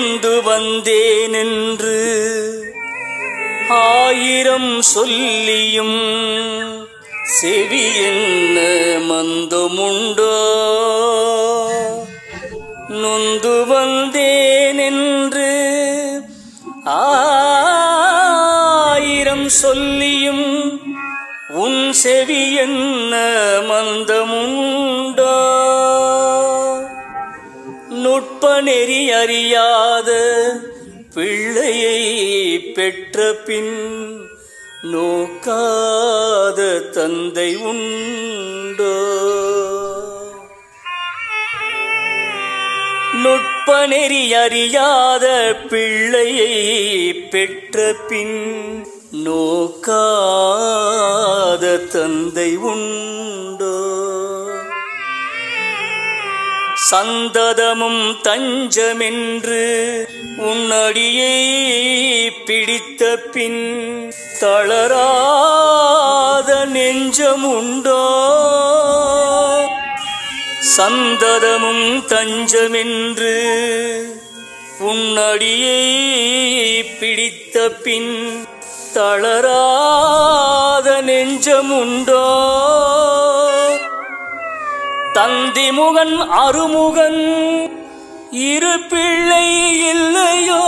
நொந்து வந்தேன் என்று ஆயிரம் சொல்லியும் செவி என்ன மந்தமுண்டோ நொந்து வந்தேன் என்று ஆயிரம் சொல்லியும் உன் செவி என்ன மந்தமுண்டோ நுட்ப நெறி அறியாத பிள்ளையை பெற்ற பின் நோக்காத தந்தை உண்டோ நுட்ப நெறி அறியாத பிள்ளையை பெற்ற பின் நோக்காத தந்தை உண்டோ சந்ததமும் தஞ்சமென்று உன்னடியை பிடித்த பின் தளராத நெஞ்சம் உண்டோ சந்ததமும் தஞ்சமென்று உன்னடியை பிடித்த பின் தளராத நெஞ்சம் உண்டோ தந்தி முகன் அருமுகன் இரு பிள்ளை இல்லையோ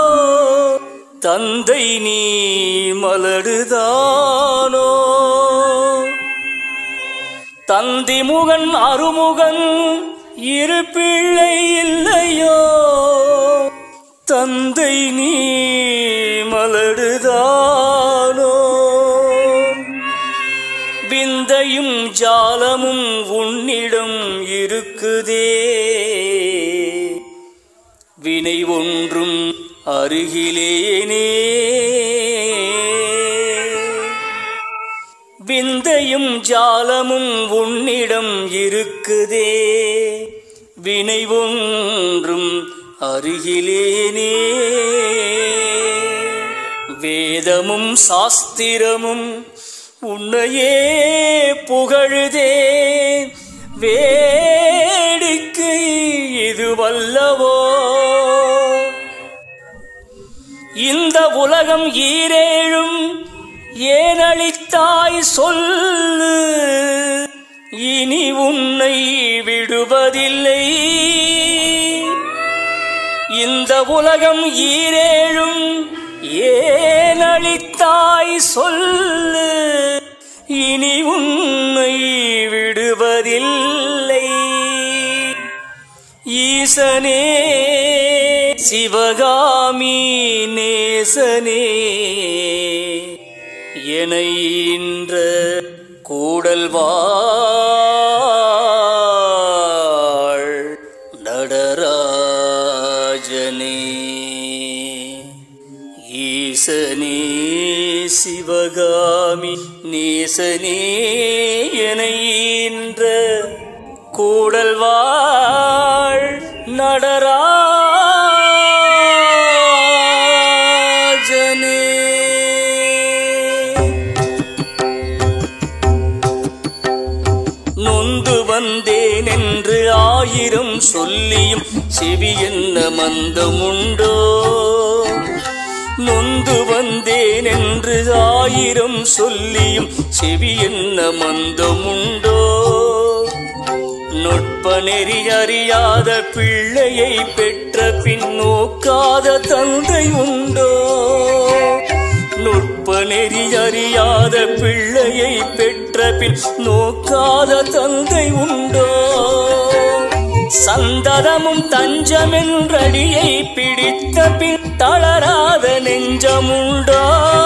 தந்தை நீ மலடுதானோ தந்தி முகன் அருமுகன் இரு பிள்ளை இல்லையோ தந்தை நீ மலடுதானோ விந்தையும் ஜாலமும் உன்னிடம் இருக்குதே வினை ஒன்றும் அருகிலேனே விந்தையும் ஜாலமும் உன்னிடம் இருக்குதே வினை ஒன்றும் அருகிலேனே வேதமும் சாஸ்திரமும் உன்னையே புகழுதே வேடிக்கை இதுவல்லவோ இந்த உலகம் ஈரேழும் ஏனளித்தாய் சொல்லு இனி உன்னை விடுவதில்லை இந்த உலகம் ஈரேழும் ஏனளித்தாய் சொல்லு இனி உன்னை விடுவதில்லை ஈசனே சிவகாமி நேசனே என ஈன்ற கூடல் வாழ் நடராஜனே ஈசனே சிவகாமி நேசனே என ஈன்ற கூடல் வாழ் நடராஜனே நொந்து வந்தேன் என்று ஆயிரம் சொல்லியும் செவி என்ன மந்தமுண்டோ நொந்து வந்தேன் என்று ஆயிரம் சொல்லியும் செவி என்ன மந்தமுண்டோ நுட்ப நெறி அறியாத பிள்ளையை பெற்ற பின் நோக்காத தந்தை உண்டோ நுட்ப நெறி அறியாத பிள்ளையை பெற்ற பின் நோக்காத தந்தை உண்டோ சந்ததமும் தஞ்சமென்றடியை பிடித்த பின் தளராத நெஞ்சமுண்டோ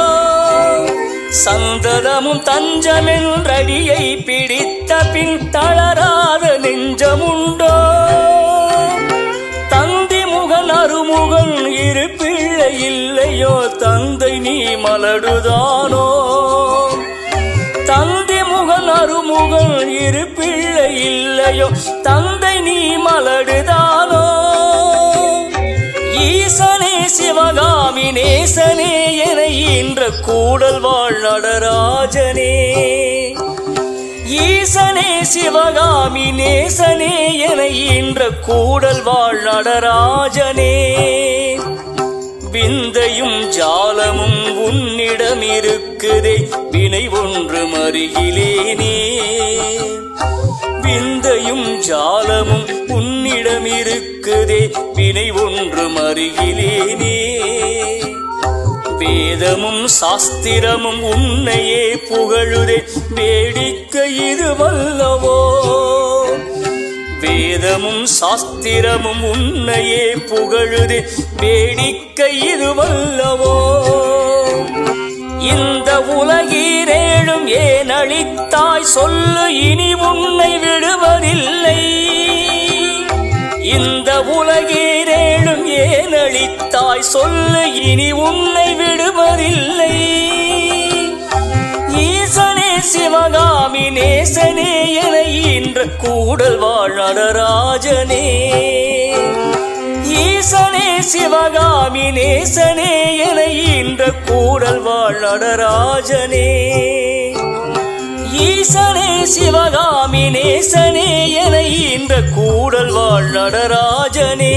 சந்ததமும் தஞ்சமென்றடியை பிடித்த பின் தளராத நெஞ்சமுண்டோ தந்தி முகன் அருமுகன் இரு பிள்ளை இல்லையோ தந்தை நீ மலடுதானோ தந்தி முகன் அருமுகன் இரு பிள்ளை இல்லையோ தந்தை நீ மலடுதானோ ஈசனே சிவகாமி நேசனே என ஈன்ற கூடல் வாழ் நடராஜனே ஈசனே சிவகாமி நேசனே என ஈன்ற கூடல் வாழ் நடராஜனே விந்தையும் ஜாலமும் உன்னிடம் இருக்குதே வினை ஒன்று மருகிலேனே விந்தையும் ஜாலமும் உன்னிடம் இருக்குதே வினை ஒன்று மருகிலேனே வேதமும் சாஸ்திரமும் உன்னையே புகழுதே வேடிக்கை இது வல்லவோ வேதமும் சாஸ்திரமும் உன்னையே புகழுதே வேடிக்கை இது வல்லவோ இந்த உலகீரேழும் ஏன் அளித்தாய் சொல்லு இனி உன்னை விடுவதில்லை இந்த உலகீரேழும் ஏன் அளித்தாய் சொல்லு இனி உன்னை விடுவதில்லை ஈசனே சிவகாமி நேசனே என ஈன்ற கூடல் வாழ் நடராஜனே ஈசனே சிவகாமி நேசனே என ஈன்ற கூடல் வாழ் நடராஜனே ஈசனே சிவகாமி நேசனே என ஈன்ற கூடல் வாழ் நடராஜனே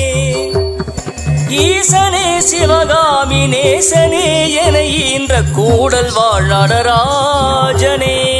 ஈசனே சிவகாமி நேசனே என ஈன்ற கூடல் வாழ் நடராஜனே